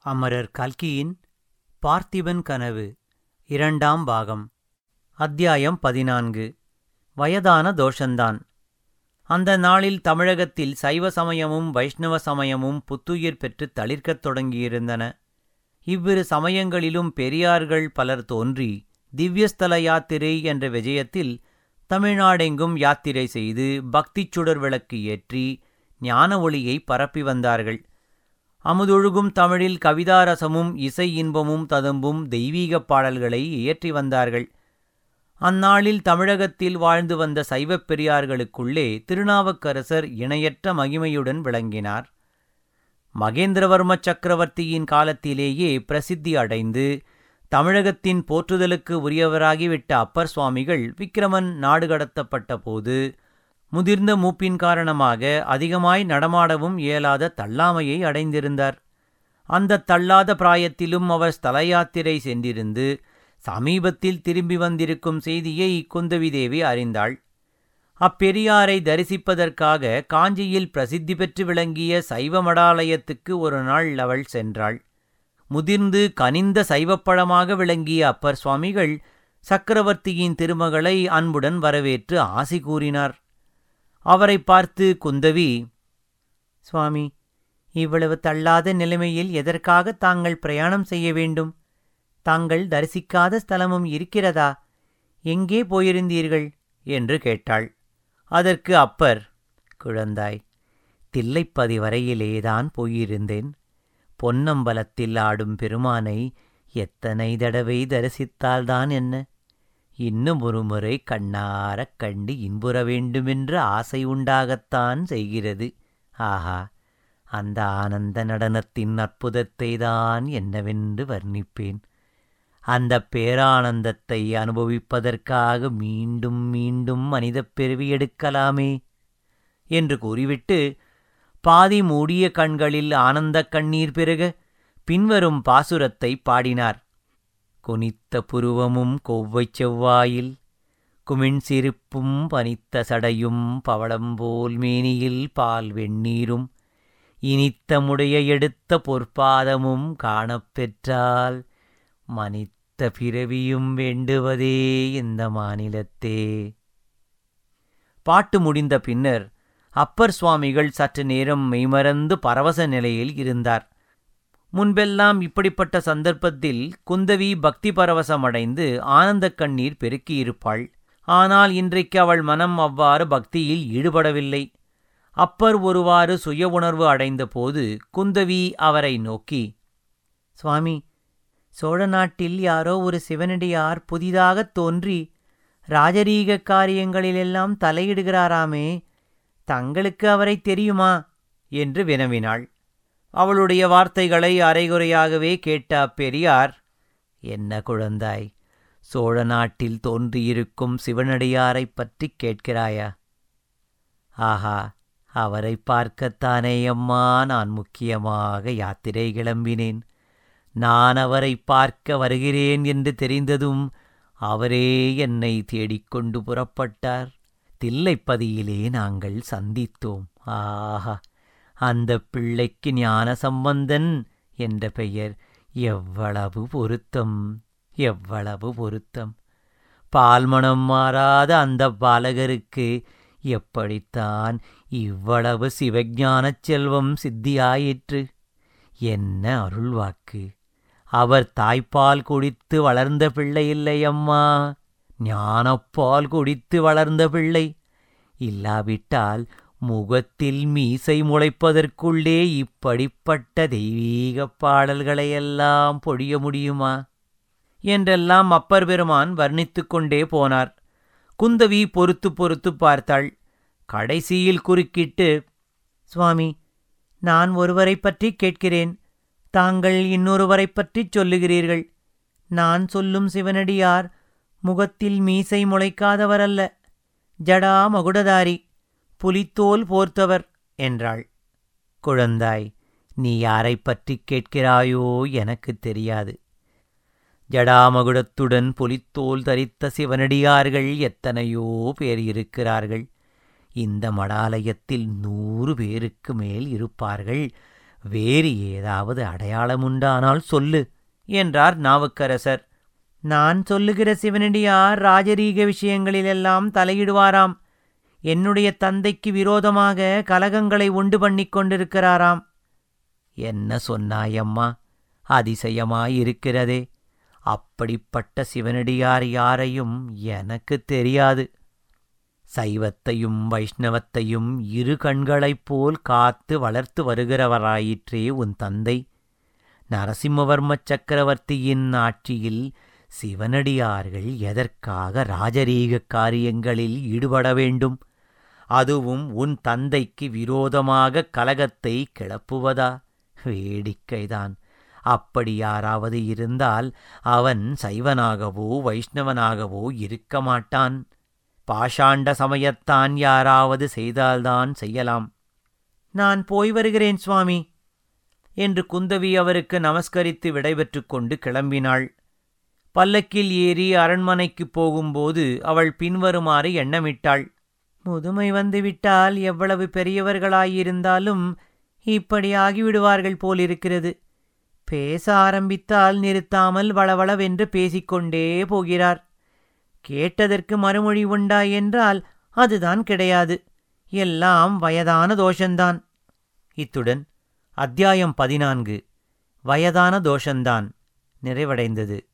அமரர் கல்கியின் பார்த்திபன் கனவு இரண்டாம் பாகம் அத்தியாயம் பதினான்கு வயதான தோஷந்தான் அந்த நாளில் தமிழகத்தில் சைவ சமயமும் வைஷ்ணவ சமயமும் புத்துயிர் பெற்று தளிர்க்கத் தொடங்கியிருந்தன இவ்விரு சமயங்களிலும் பெரியார்கள் பலர் தோன்றி திவ்யஸ்தல யாத்திரை என்ற விஜயத்தில் தமிழ்நாடெங்கும் யாத்திரை செய்து பக்திச் சுடர் விளக்கு ஏற்றி ஞான ஒளியை பரப்பி வந்தார்கள் அமுதொழுகும் தமிழில் கவிதாரசமும் இசை இன்பமும் ததும்பும் தெய்வீகப் பாடல்களை இயற்றி வந்தார்கள் அந்நாளில் தமிழகத்தில் வாழ்ந்து வந்த சைவப் பெரியார்களுக்குள்ளே திருநாவுக்கரசர் இணையற்ற மகிமையுடன் விளங்கினார் மகேந்திரவர்ம சக்கரவர்த்தியின் காலத்திலேயே பிரசித்தி அடைந்து தமிழகத்தின் போற்றுதலுக்கு உரியவராகிவிட்ட அப்பர் சுவாமிகள் விக்கிரமன் நாடு கடத்தப்பட்ட போது முதிர்ந்த மூப்பின் காரணமாக அதிகமாய் நடமாடவும் இயலாத தள்ளாமையை அடைந்திருந்தார் அந்த தள்ளாத பிராயத்திலும் அவர் ஸ்தல யாத்திரை சென்றிருந்து சமீபத்தில் திரும்பி வந்திருக்கும் செய்தியை குந்தவி தேவி அறிந்தாள் அப்பெரியாரை தரிசிப்பதற்காக காஞ்சியில் பிரசித்தி பெற்று விளங்கிய சைவ மடாலயத்துக்கு ஒரு நாள் அவள் சென்றாள் முதிர்ந்து கனிந்த சைவப்பழமாக விளங்கிய அப்பர் சுவாமிகள் சக்கரவர்த்தியின் திருமகளை அன்புடன் வரவேற்று ஆசி கூறினார் அவரை பார்த்து குந்தவி சுவாமி இவ்வளவு தள்ளாத நிலைமையில் எதற்காக தாங்கள் பிரயாணம் செய்ய வேண்டும் தாங்கள் தரிசிக்காத ஸ்தலமும் இருக்கிறதா எங்கே போயிருந்தீர்கள் என்று கேட்டாள் அதற்கு அப்பர் குழந்தாய் தில்லைப்பதி வரையிலேதான் போயிருந்தேன் பொன்னம்பலத்தில் ஆடும் பெருமானை எத்தனை தடவை தரிசித்தால்தான் என்ன இன்னும் ஒரு முறை கண்ணாரக் கண்டு இன்புற வேண்டுமென்ற ஆசை உண்டாகத்தான் செய்கிறது ஆஹா அந்த ஆனந்த நடனத்தின் அற்புதத்தை தான் என்னவென்று வர்ணிப்பேன் அந்த பேரானந்தத்தை அனுபவிப்பதற்காக மீண்டும் மீண்டும் மனிதப் பிறவி எடுக்கலாமே என்று கூறிவிட்டு பாதி மூடிய கண்களில் ஆனந்தக் கண்ணீர் பிறக பின்வரும் பாசுரத்தை பாடினார் குனித்த புருவமும் கொவ்வைச் செவ்வாயில் குமிண் சிரிப்பும் பனித்த சடையும் பவளம்போல் மேனியில் பால் வெந்நீரும் இனித்தமுடைய எடுத்த பொற்பாதமும் காணப்பெற்றால் மனித்த பிறவியும் வேண்டுவதே இந்த மாநிலத்தே பாட்டு முடிந்த பின்னர் அப்பர் சுவாமிகள் சற்று நேரம் மெய்மறந்து பரவச நிலையில் இருந்தார் முன்பெல்லாம் இப்படிப்பட்ட சந்தர்ப்பத்தில் குந்தவி பக்தி பரவசமடைந்து ஆனந்தக் கண்ணீர் பெருக்கியிருப்பாள் ஆனால் இன்றைக்கு அவள் மனம் அவ்வாறு பக்தியில் ஈடுபடவில்லை அப்பர் ஒருவாறு சுய உணர்வு அடைந்தபோது குந்தவி அவரை நோக்கி சுவாமி சோழ நாட்டில் யாரோ ஒரு சிவனடியார் புதிதாகத் தோன்றி ராஜரீக காரியங்களிலெல்லாம் தலையிடுகிறாராமே தங்களுக்கு அவரை தெரியுமா என்று வினவினாள் அவளுடைய வார்த்தைகளை அரைகுறையாகவே கேட்ட அப்பெரியார் என்ன குழந்தாய் சோழ நாட்டில் தோன்றியிருக்கும் சிவனடியாரைப் பற்றி கேட்கிறாயா ஆஹா அவரை பார்க்கத்தானே அம்மா நான் முக்கியமாக யாத்திரை கிளம்பினேன் நான் அவரை பார்க்க வருகிறேன் என்று தெரிந்ததும் அவரே என்னை தேடிக்கொண்டு புறப்பட்டார் தில்லைப்பதியிலே நாங்கள் சந்தித்தோம் ஆஹா அந்த பிள்ளைக்கு ஞான சம்பந்தன் என்ற பெயர் எவ்வளவு பொருத்தம் எவ்வளவு பொருத்தம் பால்மணம் மாறாத அந்த பாலகருக்கு எப்படித்தான் இவ்வளவு சிவஞானச் செல்வம் சித்தியாயிற்று என்ன அருள்வாக்கு அவர் தாய்ப்பால் குடித்து வளர்ந்த பிள்ளை இல்லையம்மா ஞானப்பால் குடித்து வளர்ந்த பிள்ளை இல்லாவிட்டால் முகத்தில் மீசை முளைப்பதற்குள்ளே இப்படிப்பட்ட தெய்வீகப் பாடல்களையெல்லாம் பொழிய முடியுமா என்றெல்லாம் அப்பர் பெருமான் வர்ணித்துக் கொண்டே போனார் குந்தவி பொறுத்து பொறுத்து பார்த்தாள் கடைசியில் குறுக்கிட்டு சுவாமி நான் ஒருவரை பற்றி கேட்கிறேன் தாங்கள் இன்னொருவரை பற்றிச் சொல்லுகிறீர்கள் நான் சொல்லும் சிவனடியார் முகத்தில் மீசை முளைக்காதவரல்ல ஜடா மகுடதாரி புலித்தோல் போர்த்தவர் என்றாள் குழந்தாய் நீ யாரைப் பற்றிக் கேட்கிறாயோ எனக்குத் தெரியாது ஜடாமகுடத்துடன் புலித்தோல் தரித்த சிவனடியார்கள் எத்தனையோ பேர் இருக்கிறார்கள் இந்த மடாலயத்தில் நூறு பேருக்கு மேல் இருப்பார்கள் வேறு ஏதாவது அடையாளமுண்டானால் சொல்லு என்றார் நாவுக்கரசர் நான் சொல்லுகிற சிவனடியார் ராஜரீக விஷயங்களிலெல்லாம் தலையிடுவாராம் என்னுடைய தந்தைக்கு விரோதமாக கலகங்களை உண்டு பண்ணிக் கொண்டிருக்கிறாராம் என்ன சொன்னாயம்மா அதிசயமாயிருக்கிறதே அப்படிப்பட்ட சிவனடியார் யாரையும் எனக்கு தெரியாது சைவத்தையும் வைஷ்ணவத்தையும் இரு கண்களைப் போல் காத்து வளர்த்து வருகிறவராயிற்றே உன் தந்தை நரசிம்மவர்ம சக்கரவர்த்தியின் ஆட்சியில் சிவனடியார்கள் எதற்காக ராஜரீக காரியங்களில் ஈடுபட வேண்டும் அதுவும் உன் தந்தைக்கு விரோதமாக கலகத்தை கிளப்புவதா வேடிக்கைதான் அப்படி யாராவது இருந்தால் அவன் சைவனாகவோ வைஷ்ணவனாகவோ இருக்க மாட்டான் பாஷாண்ட சமயத்தான் யாராவது செய்தால்தான் செய்யலாம் நான் போய் வருகிறேன் சுவாமி என்று குந்தவி அவருக்கு நமஸ்கரித்து விடைபெற்றுக் கொண்டு கிளம்பினாள் பல்லக்கில் ஏறி அரண்மனைக்குப் போகும்போது அவள் பின்வருமாறு எண்ணமிட்டாள் முதுமை வந்துவிட்டால் எவ்வளவு பெரியவர்களாயிருந்தாலும் இப்படி ஆகிவிடுவார்கள் போலிருக்கிறது பேச ஆரம்பித்தால் நிறுத்தாமல் வளவளவென்று பேசிக்கொண்டே போகிறார் கேட்டதற்கு மறுமொழி உண்டா என்றால் அதுதான் கிடையாது எல்லாம் வயதான தோஷந்தான் இத்துடன் அத்தியாயம் பதினான்கு வயதான தோஷந்தான் நிறைவடைந்தது